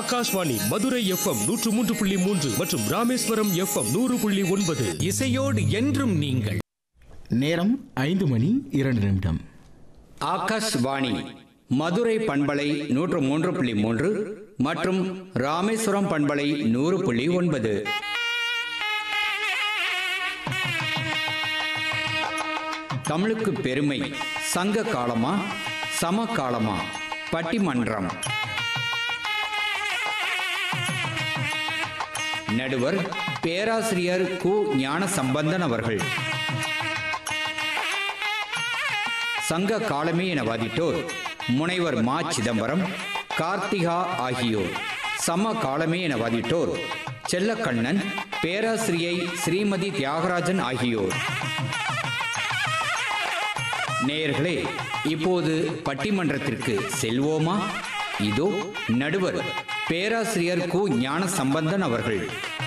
Akashvani Madurai FM நூற்று மூன்று புள்ளி மூன்று மற்றும் ராமேஸ்வரம் எஃப்எம் நூறு புள்ளி ஒன்பது இசையோடு என்றும் நீங்கள் நேரம் ஐந்து மணி இரண்டு நிமிடம் ஆகாஷ்வாணி மதுரை பண்பலை நூற்று மூன்று புள்ளி மூன்று மற்றும் ராமேஸ்வரம் பண்பலை நூறு புள்ளி ஒன்பது தமிழுக்கு பெருமை சங்க காலமா சமகாலமா பட்டிமன்றம் நடுவர் பேராசிரியர் கு ஞான சம்பந்தன் அவர்கள் சங்க காலமே என வாதிட்டோர் முனைவர் மா சிதம்பரம் கார்த்திகா ஆகியோர் சம காலமே என வாதிட்டோர் செல்லக்கண்ணன் பேராசிரியை ஸ்ரீமதி தியாகராஜன் ஆகியோர் நேயர்களே இப்போது பட்டிமன்றத்திற்கு செல்வோமா இதோ நடுவர் பேராசிரியர் கு ஞான சம்பந்தன் அவர்கள்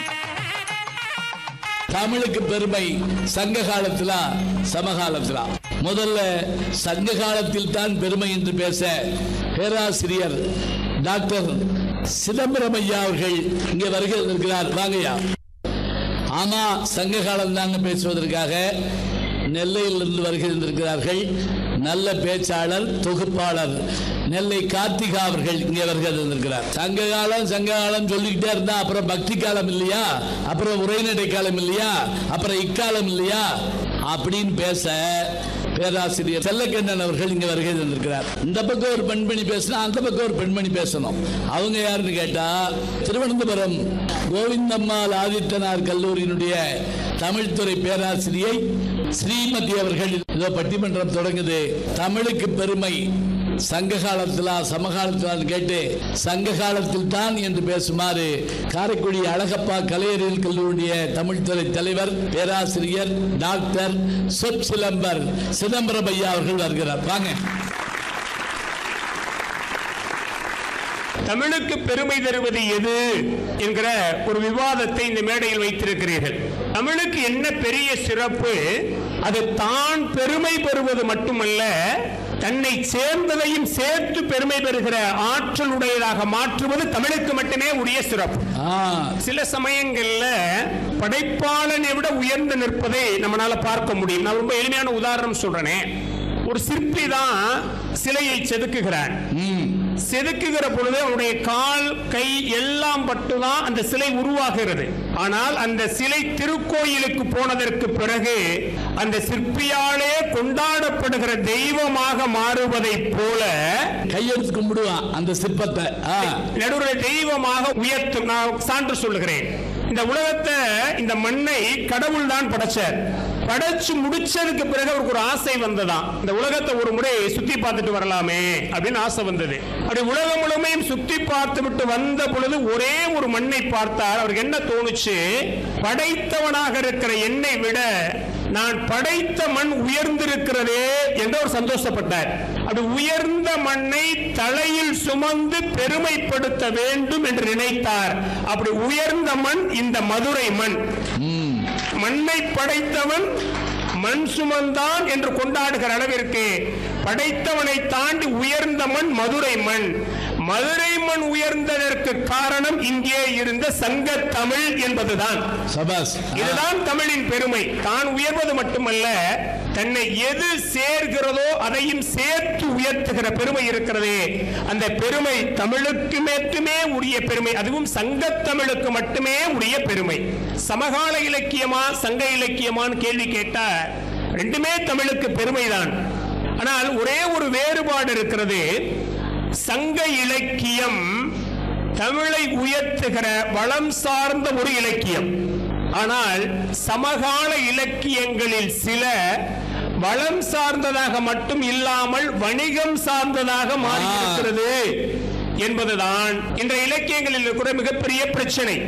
தமிழுக்கு பெருமை சங்க காலத்தில சமகாலத்தில முதல்ல சங்க காலத்தில் தான் பெருமை என்று பேச பேராசிரியர் டாக்டர் சிதம்பரம் ஐயா அவர்கள் இங்கே வருகை இருக்கிறார் வாங்கய்யா ஆமா சங்க காலம் தாங்க பேசுவதற்காக நெல்லையிலிருந்து வருகை தந்திருக்கிறார்கள் நல்ல பேச்சாளர் தொகுப்பாளர் நெல்லை கார்த்திகா அவர்கள் இங்கே வருகை தந்திருக்கிறார் சங்க காலம் சங்க காலம் சொல்லிக்கிட்டே இருந்தா அப்புறம் பக்தி காலம் இல்லையா அப்புறம் உரைநடை காலம் இல்லையா அப்புறம் இக்காலம் இல்லையா அப்படின்னு பேச பேராசிரியர் செல்லக்கண்ணன் அவர்கள் இங்க வருகை தந்திருக்கிறார் இந்த பக்கம் ஒரு பெண்மணி பேசினா அந்த பக்கம் ஒரு பெண்மணி பேசணும் அவங்க யாருன்னு கேட்டா திருவனந்தபுரம் கோவிந்தம்மாள் ஆதித்தனார் கல்லூரியினுடைய தமிழ்துறை பேராசிரியை ஸ்ரீமதி அவர்கள் இதோ பட்டிமன்றம் தொடங்குது தமிழுக்கு பெருமை சங்க காலத்திலா சமகாலத்திலான்னு கேட்டு சங்க காலத்தில் தான் என்று பேசுமாறு காரைக்குடி அழகப்பா கலையறிவியல் கல்லூரியுடைய தமிழ்துறை தலைவர் பேராசிரியர் டாக்டர் சொப் சிலம்பர் சிதம்பரம் ஐயா அவர்கள் வருகிறார் வாங்க தமிழுக்கு பெருமை தருவது எது என்கிற ஒரு விவாதத்தை இந்த மேடையில் வைத்திருக்கிறீர்கள் தமிழுக்கு என்ன பெரிய சிறப்பு அது தான் பெருமை பெறுவது மட்டுமல்ல தன்னை சேர்ந்ததையும் சேர்த்து பெருமை பெறுகிற ஆற்றல் உடையதாக மாற்றுவது தமிழுக்கு மட்டுமே உரிய சிறப்பு ஆ, சில சமயங்கள்ல படைப்பாளனை விட உயர்ந்து நிற்பதை நம்மளால பார்க்க முடியும் நான் ரொம்ப எளிமையான உதாரணம் சொல்றேனே ஒரு சிற்பி தான் சிலையை செதுக்குகிறான் செதுக்குகிற பொழுது அவனுடைய கால் கை எல்லாம் பட்டுதான் அந்த சிலை உருவாகிறது ஆனால் அந்த சிலை திருக்கோயிலுக்கு போனதற்கு பிறகு அந்த சிற்பியாலே கொண்டாடப்படுகிற தெய்வமாக மாறுவதைப் போல கையெடுத்து கும்பிடுவான் அந்த சிற்பத்தை ஆ, நடுவர் தெய்வமாக உயர்த்தும் நான் சான்று சொல்லுகிறேன் இந்த உலகத்தை இந்த மண்ணை கடவுள் தான் படைச்சார் படைச்சு முடிச்சதுக்கு பிறகு அவருக்கு ஒரு ஆசை வந்ததாம் இந்த உலகத்தை ஒரு முறை சுத்தி பார்த்துட்டு வரலாமே அப்படின்னு ஆசை வந்தது அப்படி உலகம் முழுமையும் சுத்தி பார்த்து விட்டு வந்த பொழுது ஒரே ஒரு மண்ணை பார்த்தார் அவருக்கு என்ன தோணுச்சு படைத்தவனாக இருக்கிற என்னை விட நான் படைத்த மண் உயர்ந்திருக்கிறதே என்று அவர் சந்தோஷப்பட்டார் அப்படி உயர்ந்த மண்ணை தலையில் சுமந்து பெருமைப்படுத்த வேண்டும் என்று நினைத்தார் அப்படி உயர்ந்த மண் இந்த மதுரை மண் மண்ணை படைத்தவன் மண் சுமந்தான் என்று கொண்டாடுகிற அளவிற்கு படைத்தவனை தாண்டி உயர்ந்த மண் மதுரை மண் மதுரை மண் உயர்ந்ததற்கு காரணம் இங்கே இருந்த சங்க தமிழ் என்பதுதான் சபாஸ் ஆ, இதுதான் தமிழின் பெருமை தான் உயர்வது மட்டுமல்ல தன்னை எது சேர்கிறதோ அதையும் சேர்த்து உயர்த்துகிற பெருமை இருக்கிறதே அந்த பெருமை தமிழுக்கு மட்டுமே உரிய பெருமை அதுவும் சங்கத் தமிழுக்கு மட்டுமே உரிய பெருமை சமகால இலக்கியமா சங்க இலக்கியமான்னு கேள்வி கேட்டா ரெண்டுமே தமிழுக்கு பெருமைதான் ஆனால் ஒரே ஒரு வேறுபாடு இருக்கிறது சங்க இலக்கியம் தமிழை உயர்த்துகிற வளம் சார்ந்த ஒரு இலக்கியம் ஆனால் சமகால இலக்கியங்களில் சில வளம் சார்ந்ததாக மட்டும் இல்லாமல் வணிகம் சார்ந்ததாக மாறியிருக்கிறது என்பதுதான் இந்த இலக்கியங்களில் இருக்கிற மிகப்பெரிய பிரச்சனை